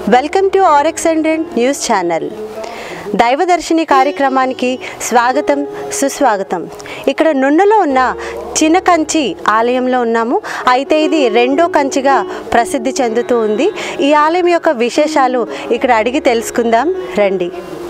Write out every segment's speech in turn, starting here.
Welcome to RX hundred news channel దైవదర్శిని కార్యక్రమానికి స్వాగతం సుస్వాగతం ఇక్కడ నున్నలో ఉన్న చిన్న కంచి ఆలయంలో ఉన్నాము అయితే ఇది రెండో కంచిగా ప్రసిద్ధి చెందుతూ ఉంది ఈ ఆలయం యొక్క విశేషాలు ఇక్కడ అడిగి తెలుసుకుందాం రండి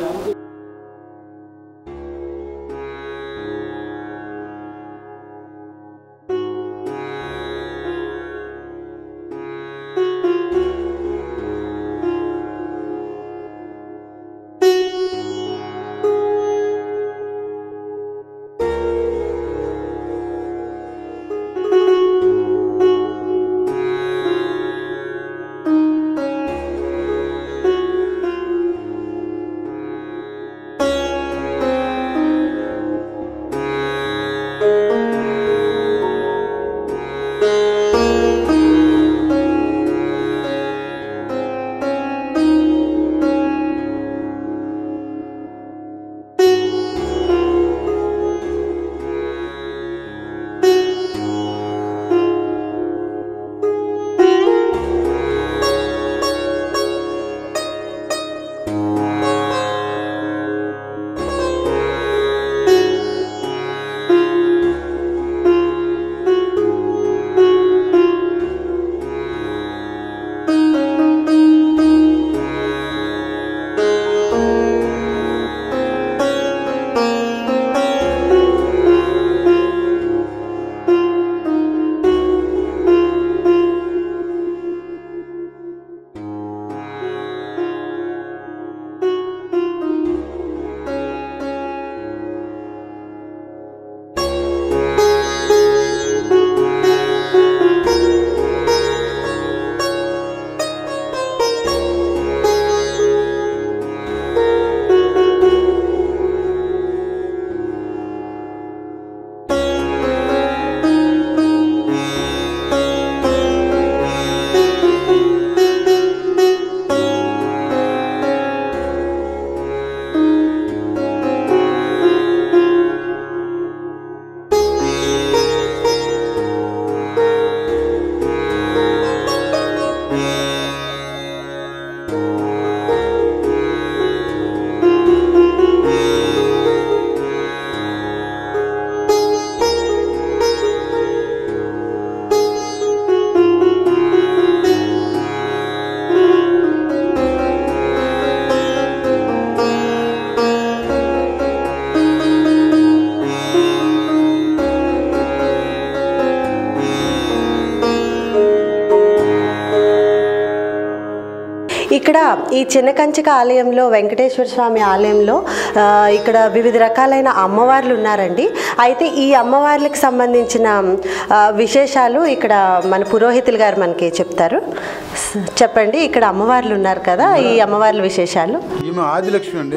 ఇక్కడ ఈ చిన్న కంచిక ఆలయంలో వెంకటేశ్వర స్వామి ఆలయంలో ఆ, ఇక్కడ వివిధ రకాలైన అమ్మవార్లు ఉన్నారండి అయితే ఈ అమ్మవార్లకు సంబంధించిన ఆ, విశేషాలు ఇక్కడ మన పురోహితులు గారు మనకి చెప్తారు స- చెప్పండి ఇక్కడ అమ్మవార్లు ఉన్నారు కదా ఈ అమ్మవార్ల విశేషాలు ఈమె ఆదిలక్ష్మి అండి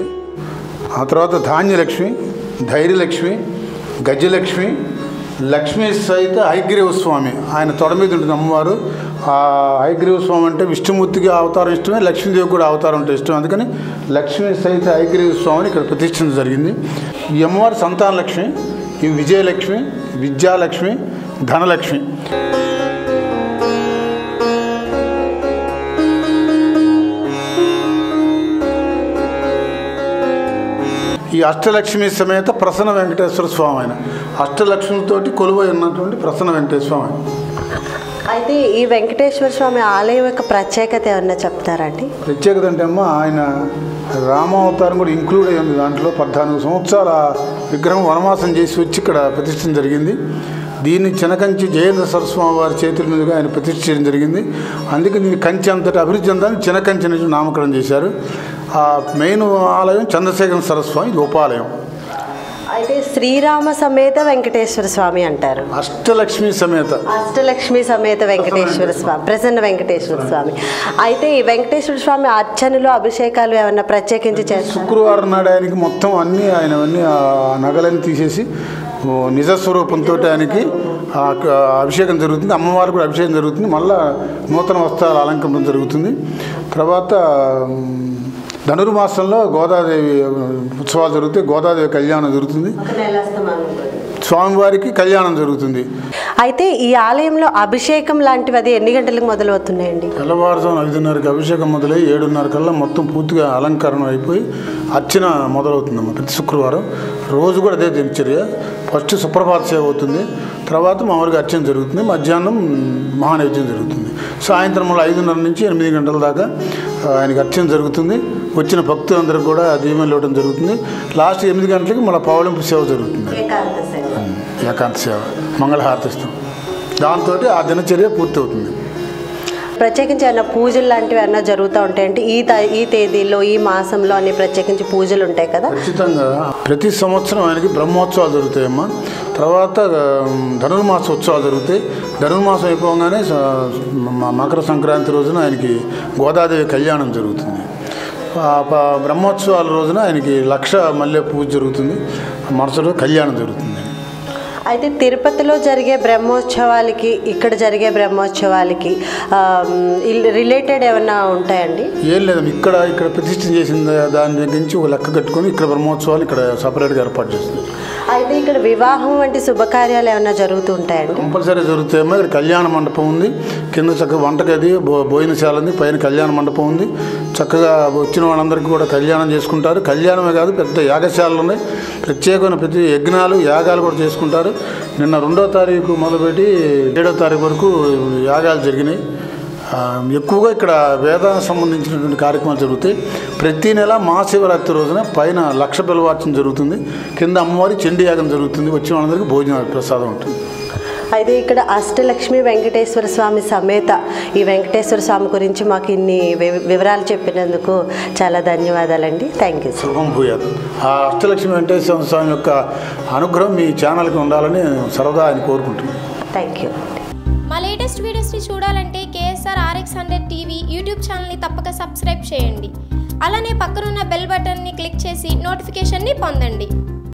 ఆ తర్వాత ధాన్యలక్ష్మి ధైర్యలక్ష్మి గజలక్ష్మి లక్ష్మీ సహిత హైగ్రీవ స్వామి ఆయన తొడ మీద ఉంటుంది అమ్మవారు ఆ హైగ్రీవ స్వామి అంటే విష్ణుమూర్తికి అవతారం ఇష్టమే లక్ష్మీదేవి కూడా అవతారం అంటే ఇష్టం అందుకని లక్ష్మీ సహిత హైగ్రీవ స్వామిని ఇక్కడ ప్రతిష్ఠించడం జరిగింది ఈ అమ్మవారు సంతానలక్ష్మి ఈ విజయలక్ష్మి విద్యాలక్ష్మి ధనలక్ష్మి ఈ అష్టలక్ష్మి సమేత ప్రసన్న వెంకటేశ్వర స్వామి ఆయన అష్టలక్ష్మితోటి కొలువై ఉన్నటువంటి ప్రసన్న వెంకటేశ్వర స్వామి ఆయన. అయితే ఈ వెంకటేశ్వర స్వామి ఆలయం యొక్క ప్రత్యేకత ఏమన్నా చెప్తారండి ప్రత్యేకత అంటే అమ్మ ఆయన రామావతారం కూడా ఇంక్లూడ్ అయి ఉంది దాంట్లో పద్నాలుగు సంవత్సరాల విగ్రహం వనవాసం చేసి వచ్చి ఇక్కడ ప్రతిష్ఠించడం జరిగింది దీన్ని చినకంచి జయేంద్ర సరస్వామి వారి చేతుల మీదుగా ఆయన ప్రతిష్ఠ చేయడం జరిగింది అందుకే దీన్ని కంచి అంతటి అభివృద్ధి చెందాలని చినకంచి నుంచి నామకరణం చేశారు ఆ మెయిన్ ఆలయం చంద్రశేఖర సరస్వామి ఇది ఉపాలయం అయితే శ్రీరామ సమేత వెంకటేశ్వర స్వామి అంటారు అష్టలక్ష్మి సమేత అష్టలక్ష్మి సమేత వెంకటేశ్వర స్వామి ప్రసన్న వెంకటేశ్వర స్వామి అయితే ఈ వెంకటేశ్వర స్వామి అర్చనలు అభిషేకాలు ఏమన్నా ప్రత్యేకించి చేస్తారు శుక్రవారం నాడు ఆయనకి మొత్తం అన్నీ ఆయన అన్ని ఆ నగలన్నీ తీసేసి ఓ నిజ స్వరూపంతో ఆయనకి ఆ క- అభిషేకం జరుగుతుంది అమ్మవారికి కూడా అభిషేకం జరుగుతుంది మళ్ళా నూతన వస్త్రాల అలంకరణ జరుగుతుంది తర్వాత ఉమ్, ధనుర్మాసంలో గోదాదేవి ఉత్సవాలు జరుగుతాయి గోదాదేవి కళ్యాణం జరుగుతుంది స్వామివారికి కళ్యాణం జరుగుతుంది అయితే ఈ ఆలయంలో అభిషేకం లాంటివి అది ఎన్ని గంటలకు మొదలవుతున్నాయండి తెల్లవారుజామున ఐదున్నరకి అభిషేకం మొదలై ఏడున్నర కల్లా మొత్తం పూర్తిగా అలంకరణ అయిపోయి అర్చన మొదలవుతుందన్నమాట ప్రతి శుక్రవారం రోజు కూడా అదే దినచర్య ఫస్ట్ సుప్రభాత సేవ అవుతుంది తర్వాత మామూలుగా అర్చన జరుగుతుంది మధ్యాహ్నం మహానైవేద్యం జరుగుతుంది సాయంత్రం మళ్ళీ ఐదున్నర నుంచి ఎనిమిది గంటల దాకా ఆ, ఆయనకి అర్చన జరుగుతుంది వచ్చిన భక్తులందరూ కూడా దీవెనలు ఇవ్వడం జరుగుతుంది లాస్ట్ ఎనిమిది గంటలకి మళ్ళీ పవళింపు సేవ జరుగుతుంది ఏకాంత సేవ మంగళహారతి ఇస్తాం దాంతో ఆ దినచర్య పూర్తి అవుతుంది ప్రత్యేకించి ఏమైనా పూజలు లాంటివి ఏమైనా జరుగుతూ ఉంటాయంటే ఈ త- ఈ తేదీలో ఈ మాసంలో అన్ని ప్రత్యేకించి పూజలు ఉంటాయి కదా ఖచ్చితంగా ప్రతి సంవత్సరం ఆయనకి బ్రహ్మోత్సవాలు జరుగుతాయమ్మా తర్వాత ఆ, ధనుర్మాస ఉత్సవాలు జరుగుతాయి ధనుర్మాసం అయిపోగానే స- మ- మకర సంక్రాంతి రోజున ఆయనకి గోదాదేవి కళ్యాణం జరుగుతుంది ఆ ప- బ్రహ్మోత్సవాల రోజున ఆయనకి లక్ష మల్లె పూజ జరుగుతుంది మరుసటి రోజు కళ్యాణం జరుగుతుంది అయితే తిరుపతిలో జరిగే బ్రహ్మోత్సవాలకి ఇక్కడ జరిగే బ్రహ్మోత్సవాలకి రిలేటెడ్ ఏమైనా ఉంటాయండి ఏం లేదు ఇక్కడ ఇక్కడ ప్రతిష్ఠ చేసిన దా- దాని దగ్గర నుంచి ఒక లెక్క కట్టుకొని ఇక్కడ బ్రహ్మోత్సవాలు ఇక్కడ సపరేట్గా ఏర్పాటు చేస్తుంది అయితే ఇక్కడ వివాహం వంటి శుభకార్యాలు ఏమైనా జరుగుతూ ఉంటాయండి కంపల్సరీ జరుగుతాయేమో ఇక్కడ కళ్యాణ మండపం ఉంది కింద చక్కగా వంటగది భో భోజనశాల ఉంది పైన కళ్యాణ మండపం ఉంది చక్కగా వచ్చిన వాళ్ళందరికీ కూడా కళ్యాణం చేసుకుంటారు కళ్యాణమే కాదు పెద్ద యాగశాలలు ఉన్నాయి ప్రత్యేకమైన ప్రతి యజ్ఞాలు యాగాలు కూడా చేసుకుంటారు నిన్న రెండో తారీఖు మొదలుపెట్టి ఏడో తారీఖు వరకు యాగాలు జరిగినాయి ఆ, ఎక్కువగా ఇక్కడ వేదానికి సంబంధించినటువంటి కార్యక్రమాలు జరుగుతాయి ప్రతి నెల మహాశివరాత్రి రోజున పైన లక్ష పిలవార్చన జరుగుతుంది కింద అమ్మవారి చండీ యాగం జరుగుతుంది వచ్చిన వాళ్ళందరికీ భోజన ప్రసాదం ఉంటుంది అయితే ఇక్కడ అష్టలక్ష్మి వెంకటేశ్వర స్వామి సమేత ఈ వెంకటేశ్వర స్వామి గురించి మాకు ఇన్ని వి- వివరాలు చెప్పినందుకు చాలా ధన్యవాదాలండి థ్యాంక్ యూ సార్ శుభం భూయాత్ ఆ అష్టలక్ష్మి వెంకటేశ్వర స్వామి యొక్క అనుగ్రహం మీ ఛానల్కి ఉండాలని సరదా ఆయన కోరుకుంటున్నాను థ్యాంక్ యూ మా లేటెస్ట్ వీడియోస్ని చూడాలంటే KSR RX hundred TV YouTube ఛానల్ని తప్పక సబ్స్క్రైబ్ చేయండి అలానే పక్కనున్న బెల్ బటన్ని క్లిక్ చేసి నోటిఫికేషన్ని పొందండి